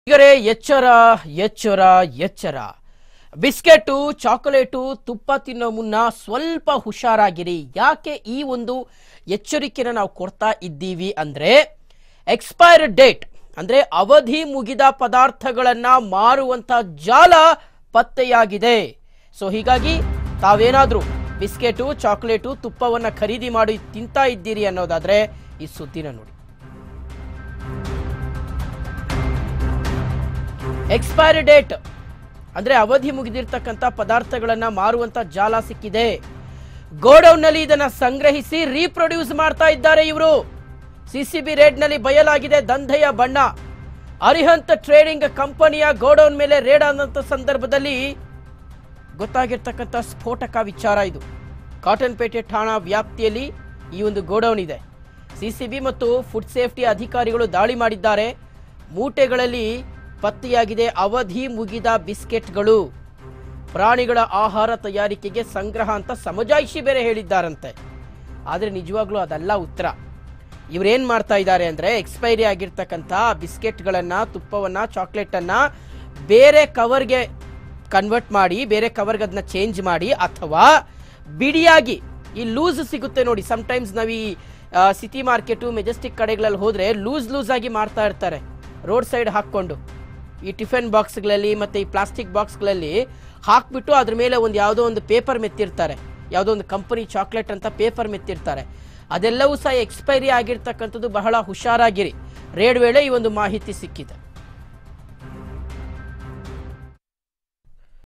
ಈಗರೇ ಎಚ್ಚರ ಎಚ್ಚರ ಎಚ್ಚರ ಬಿಸ್ಕೆಟು ಚಾಕೊಲೇಟು ತುಪ್ಪ ತಿನ್ನೋ ಮುನ್ನ ಸ್ವಲ್ಪ ಹುಷಾರಾಗಿರಿ ಯಾಕೆ ಈ ಒಂದು ಎಚ್ಚರಿಕೆನ ನಾವು ಕೊಡ್ತಾ ಇದ್ದೀವಿ ಅಂದ್ರೆ ಎಕ್ಸ್ಪೈರ್ ಡೇಟ್ ಅಂದ್ರೆ ಅವಧಿ ಮುಗಿದ ಪದಾರ್ಥಗಳನ್ನ ಮಾರುವಂತ ಜಾಲ ಪತ್ತೆಯಾಗಿದೆ ಸೊ ಹೀಗಾಗಿ ತಾವೇನಾದ್ರೂ ಬಿಸ್ಕೆಟು ಚಾಕೊಲೇಟು ತುಪ್ಪವನ್ನ ಖರೀದಿ ಮಾಡಿ ತಿಂತಾ ಇದ್ದೀರಿ ಅನ್ನೋದಾದ್ರೆ ಈ ಸುದ್ದಿನ ನೋಡಿ ಎಕ್ಸ್ಪೈರಿ ಡೇಟ್ ಅಂದ್ರೆ ಅವಧಿ ಮುಗಿದಿರ್ತಕ್ಕಂಥ ಪದಾರ್ಥಗಳನ್ನ ಮಾರುವಂತ ಜಾಲ ಸಿಕ್ಕಿದೆ ಗೋಡೌನ್ ನಲ್ಲಿ ಇದನ್ನ ಸಂಗ್ರಹಿಸಿ ರೀಪ್ರೊಡ್ಯೂಸ್ ಮಾಡ್ತಾ ಇದ್ದಾರೆ ಇವರು ಸಿಸಿಬಿ ರೇಡ್ ನಲ್ಲಿ ಬಯಲಾಗಿದೆ ದಂಧೆಯ ಬಣ್ಣ ಅರಿಹಂತ್ ಟ್ರೇಡಿಂಗ್ ಕಂಪನಿಯ ಗೋಡೌನ್ ಮೇಲೆ ರೇಡ್ ಆದಂತ ಸಂದರ್ಭದಲ್ಲಿ ಗೊತ್ತಾಗಿರ್ತಕ್ಕಂಥ ಸ್ಫೋಟಕ ವಿಚಾರ ಇದು ಕಾಟನ್ಪೇಟೆ ಠಾಣಾ ವ್ಯಾಪ್ತಿಯಲ್ಲಿ ಈ ಒಂದು ಗೋಡೌನ್ ಇದೆ ಸಿಸಿಬಿ ಮತ್ತು ಫುಡ್ ಸೇಫ್ಟಿ ಅಧಿಕಾರಿಗಳು ದಾಳಿ ಮಾಡಿದ್ದಾರೆ ಮೂಟೆಗಳಲ್ಲಿ ಪತ್ತೆಯಾಗಿದೆ ಅವಧಿ ಮುಗಿದ ಬಿಸ್ಕೆಟ್ಗಳು ಪ್ರಾಣಿಗಳ ಆಹಾರ ತಯಾರಿಕೆಗೆ ಸಂಗ್ರಹ ಅಂತ ಸಮಜಾಯಿಷಿ ಬೇರೆ ಹೇಳಿದ್ದಾರಂತೆ ಆದರೆ ನಿಜವಾಗ್ಲೂ ಅದಲ್ಲ ಉತ್ತರ ಇವ್ರೇನ್ ಮಾಡ್ತಾ ಇದ್ದಾರೆ ಅಂದ್ರೆ ಎಕ್ಸ್ಪೈರಿ ಆಗಿರ್ತಕ್ಕಂಥ ಬಿಸ್ಕೆಟ್ಗಳನ್ನ ತುಪ್ಪವನ್ನ ಚಾಕ್ಲೇಟನ್ನ ಬೇರೆ ಕವರ್ಗೆ ಕನ್ವರ್ಟ್ ಮಾಡಿ ಬೇರೆ ಕವರ್ಗೆ ಅದನ್ನ ಚೇಂಜ್ ಮಾಡಿ ಅಥವಾ ಬಿಡಿಯಾಗಿ ಈ ಲೂಸ್ ಸಿಗುತ್ತೆ ನೋಡಿ ಸಮ್ಟೈಮ್ಸ್ ನಾವು ಈ ಸಿಟಿ ಮಾರ್ಕೆಟು ಮೆಜೆಸ್ಟಿಕ್ ಕಡೆಗಳಲ್ಲಿ ಹೋದ್ರೆ ಲೂಸ್ ಲೂಸ್ ಆಗಿ ಮಾರ್ತಾ ಇರ್ತಾರೆ ರೋಡ್ ಸೈಡ್ ಹಾಕ್ಕೊಂಡು ಈ ಟಿಫಿನ್ ಬಾಕ್ಸ್ಗಳಲ್ಲಿ ಮತ್ತೆ ಈ ಪ್ಲಾಸ್ಟಿಕ್ ಬಾಕ್ಸ್ಗಳಲ್ಲಿ ಹಾಕ್ಬಿಟ್ಟು ಅದ್ರ ಮೇಲೆ ಒಂದು ಯಾವುದೋ ಒಂದು ಪೇಪರ್ ಮೆತ್ತಿರ್ತಾರೆ ಯಾವುದೋ ಒಂದು ಕಂಪನಿ ಚಾಕ್ಲೇಟ್ ಅಂತ ಪೇಪರ್ ಮೆತ್ತಿರ್ತಾರೆ ಅದೆಲ್ಲವೂ ಸಹ ಎಕ್ಸ್ಪೈರಿ ಆಗಿರ್ತಕ್ಕಂಥದ್ದು ಬಹಳ ಹುಷಾರಾಗಿರಿ ರೇಡ್ ವೇಳೆ ಈ ಒಂದು ಮಾಹಿತಿ ಸಿಕ್ಕಿದೆ